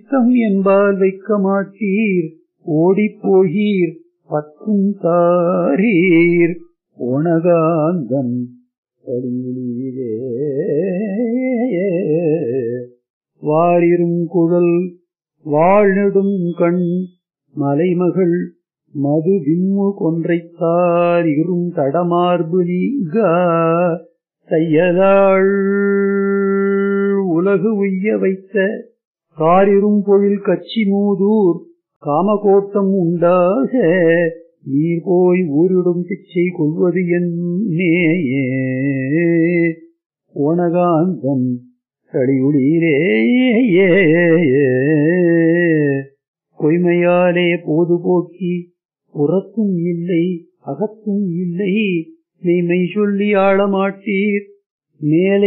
சித்தம் என்பால் வைக்க மாட்டீர் ஓடிப் போகீர் பத்தும் தாரீர் உணகாந்தன் படியிலே வாரிரும் குழல் வாழ்நெடும் கண் மலைமகள் மது விம்மு கொன்றைத்தார் இரும் தடமார்பு நீங்கா தையதாள் உலகு உய்ய வைத்த காரிரும் பொழில் கச்சி மூதூர் காமகோட்டம் உண்டாக நீர் போய் ஊரிடும் பிச்சை கொள்வது என்னேயே ஓனகாந்தம் களியுளிரே பொய்மையாலே போது போக்கி புறத்தும் இல்லை அகத்தும் இல்லை மெய்மை சொல்லி ஆளமாட்டீர் மேலே